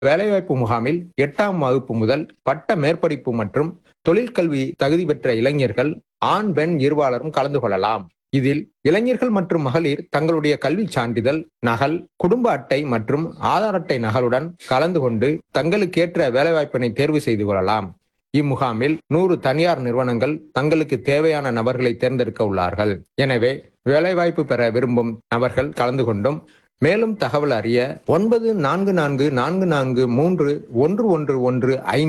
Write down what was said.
வேலைவாய்ப்பு முகாமில் எட்டாம் வகுப்பு முதல் பட்ட மேற்படிப்பு மற்றும் தொழிற்கல்வி தகுதி பெற்ற இளைஞர்கள் ஆண் பெண் இருபாலரும் கலந்து கொள்ளலாம் இதில் இளைஞர்கள் மற்றும் மகளிர் தங்களுடைய கல்வி சான்றிதழ் நகல் குடும்ப அட்டை மற்றும் ஆதார் அட்டை நகலுடன் கலந்து கொண்டு தங்களுக்கேற்ற வேலைவாய்ப்பினை தேர்வு செய்து கொள்ளலாம் இம்முகாமில் நூறு தனியார் நிறுவனங்கள் தங்களுக்கு தேவையான நபர்களை தேர்ந்தெடுக்க உள்ளார்கள் எனவே வேலைவாய்ப்பு பெற விரும்பும் நபர்கள் கலந்து கொண்டும் மேலும் தகவல் அறிய ஒன்பது நான்கு நான்கு நான்கு நான்கு மூன்று ஒன்று ஒன்று ஒன்று ஐந்து